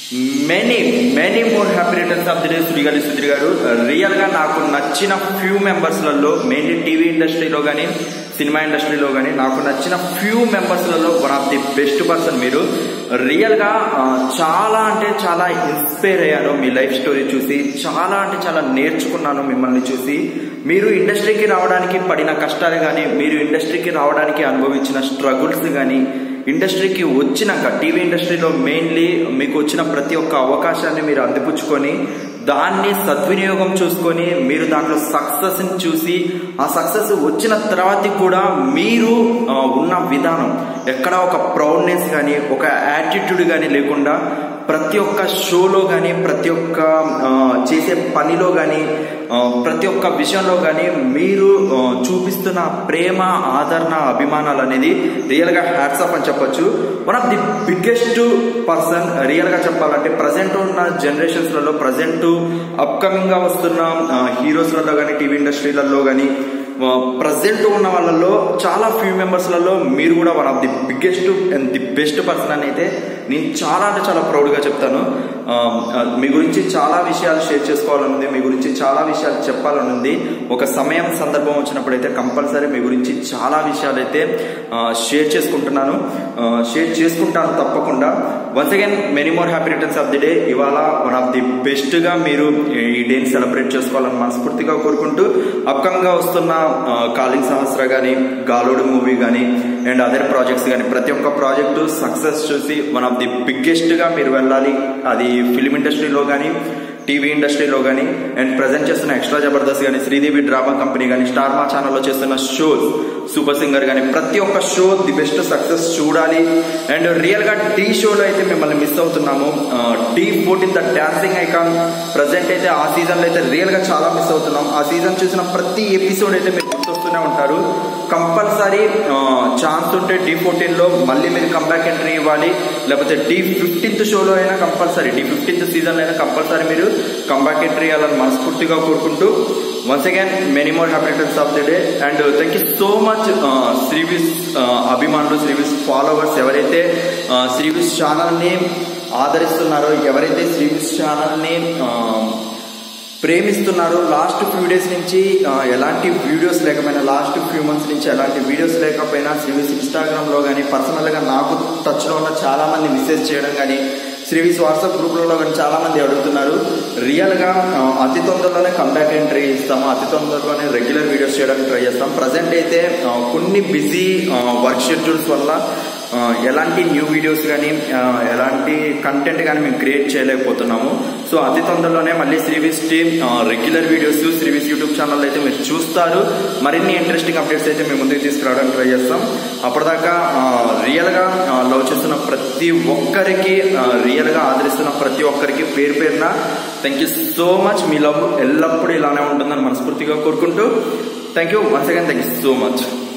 many many more happy returns of the day Sudigali Sudheer గారు real గా నాకు నచ్చిన ఫ్యూ మెంబర్స్లలో మెయిన్లీ టీవీ ఇండస్ట్రీలో కానీ సినిమా ఇండస్ట్రీలో కానీ నాకు నచ్చిన ఫ్యూ మెంబర్స్లలో one of the best person మీరు రియల్ గా ఆ, చాలా అంటే చాలా ఇన్స్పైర్ అయ్యాను మీ లైఫ్ స్టోరీ చూసి చాలా అంటే చాలా నేర్చుకున్నాను మిమ్మల్ని చూసి మీరు ఇండస్ట్రీకి రావడానికి పడిన కష్టాలు కానీ మీరు ఇండస్ట్రీకి రావడానికి అనుభవించిన స్ట్రగుల్స్ కానీ ఇండస్ట్రీకి వచ్చినాక టీవీ ఇండస్ట్రీలో మెయిన్లీ మీకు వచ్చిన ప్రతి ఒక్క అవకాశాన్ని మీరు అందిపుచ్చుకొని దాన్ని సద్వినియోగం చూసుకొని మీరు దాంట్లో సక్సెస్ని చూసి ఆ సక్సెస్ వచ్చిన తర్వాత కూడా మీరు ఆ, ఉన్న విధానం ఎక్కడ ఒక ప్రౌడ్నెస్ కానీ ఒక యాటిట్యూడ్ కానీ లేకుండా ప్రతి ఒక్క షోలో కానీ ప్రతి ఒక్క ఆ, చేసే పనిలో కానీ ప్రతి ఒక్క విషయంలో కానీ మీరు ఆ, చూపిస్తున్న ప్రేమ ఆదరణ అభిమానాలు అనేది రియల్గా హ్యాట్సాప్ అని చెప్పొచ్చు one of the biggest person రియల్గా చెప్పాలంటే ప్రజెంట్ ఉన్న జనరేషన్స్లలో ప్రజెంట్ అప్కమింగ్ గా వస్తున్న హీరోస్లలో కానీ టీవీ ఇండస్ట్రీలలో కానీ ప్రజెంట్ ఉన్న వాళ్ళలో చాలా ఫ్యూ మెంబర్స్లలో మీరు కూడా one of the biggest and the best person అని అయితే నేను చాలా అంటే చాలా ప్రౌడ్గా చెప్తాను ఆ, ఆ, మీ గురించి చాలా విషయాలు షేర్ చేసుకోవాలని ఉంది మీ గురించి చాలా విషయాలు చెప్పాలని ఉంది ఒక సమయం సందర్భం వచ్చినప్పుడు అయితే కంపల్సరీ మీ గురించి చాలా విషయాలు అయితే షేర్ చేసుకుంటున్నాను షేర్ చేసుకుంటాను తప్పకుండా once again many more happy returns of the day ఇవాళ వన్ ఆఫ్ ది బెస్ట్గా మీరు ఈ డేని సెలబ్రేట్ చేసుకోవాలని మనస్ఫూర్తిగా కోరుకుంటూ అప్కమింగ్గా వస్తున్న ఆ, కాలింగ్ సహస్ర కానీ గాలోడు మూవీ కానీ అండ్ అదర్ ప్రాజెక్ట్స్ కానీ ప్రతి ఒక్క ప్రాజెక్టు సక్సెస్ చూసి వన్ ఆఫ్ ది బిగ్గెస్ట్గా మీరు వెళ్ళాలి అది ఫిలిం ఇండస్ట్రీలో కానీ టీవీ ఇండస్ట్రీలో కానీ అండ్ ప్రజెంట్ చేస్తున్న ఎక్స్ట్రా జబర్దస్త్ కానీ శ్రీదేవి డ్రామా కంపెనీ కానీ స్టార్ మా ఛానల్లో చేస్తున్న షోస్ సూపర్ సింగర్ కానీ ప్రతి ఒక్క షో ది బెస్ట్ సక్సెస్ చూడాలి అండ్ రియల్గా టీ షోలో అయితే మిమ్మల్ని మిస్ అవుతున్నాము Dhee fourteen the dancing icon present అయితే ఆ సీజన్లో అయితే రియల్గా చాలా మిస్ అవుతున్నాం ఆ సీజన్ చూసిన ప్రతి ఎపిసోడ్ అయితే మీరు గుర్తొస్తూనే ఉంటారు కంపల్సరీ ఛాన్స్ ఉంటే డి ఫోర్టీన్లో మళ్ళీ మీరు కంబ్యాక్ ఎంట్రీ ఇవ్వాలి లేకపోతే డి ఫిఫ్టీన్త్ షోలో అయినా కంపల్సరీ డి ఫిఫ్టీన్త్ సీజన్లో అయినా కంపల్సరీ మీరు కంబ్యాక్ ఎంట్రీ ఇవ్వాలని మనస్ఫూర్తిగా కోరుకుంటూ once again many more happy returns of the day and thank you so much Shrivis అభిమానులు శ్రీవిస్ ఫాలోవర్స్ ఎవరైతే శ్రీవిస్ ఛానల్ని ఆదరిస్తున్నారో ఎవరైతే శ్రీవిస్ ఛానల్ని ప్రేమిస్తున్నారు లాస్ట్ ఫ్యూ డేస్ నుంచి ఆ, ఎలాంటి వీడియోస్ లేకపోయినా లాస్ట్ ఫ్యూ మంత్స్ నుంచి ఎలాంటి వీడియోస్ లేకపోయినా శ్రీవిస్ ఇన్స్టాగ్రామ్లో కానీ పర్సనల్గా నాకు టచ్లో ఉన్న చాలా మంది మెసేజ్ చేయడం కానీ శ్రీవిస్ వాట్సాప్ గ్రూప్లలో కానీ చాలా మంది అడుగుతున్నారు రియల్గా ఆ, అతి తొందరలోనే కంబ్యాక్ ఎంట్రీ ఇస్తాము అతి తొందరలోనే రెగ్యులర్ వీడియోస్ చేయడానికి ట్రై చేస్తాం ప్రజెంట్ అయితే ఆ, కొన్ని బిజీ వర్క్ షెడ్యూల్స్ వల్ల ఆ, ఎలాంటి న్యూ వీడియోస్ కానీ ఆ, ఎలాంటి కంటెంట్ కానీ మేము క్రియేట్ చేయలేకపోతున్నాము సో అతి తొందరలోనే మళ్ళీ Shrivis team regular videos Shrivis YouTube channel అయితే మీరు చూస్తారు మరిన్ని ఇంట్రెస్టింగ్ అప్డేట్స్ అయితే మేము ముందుకు తీసుకురావడానికి ట్రై చేస్తాం అప్పటిదాకా ఆ, రియల్గా ఆ, లవ్ చేస్తున్న ప్రతి ఒక్కరికి ఆ, రియల్గా ఆదరిస్తున్న ప్రతి ఒక్కరికి పేరు పేరున థ్యాంక్ యూ సో మచ్ మీ లవ్ ఎల్లప్పుడూ ఇలానే ఉంటుందని మనస్ఫూర్తిగా కోరుకుంటూ thank you once again thank you so much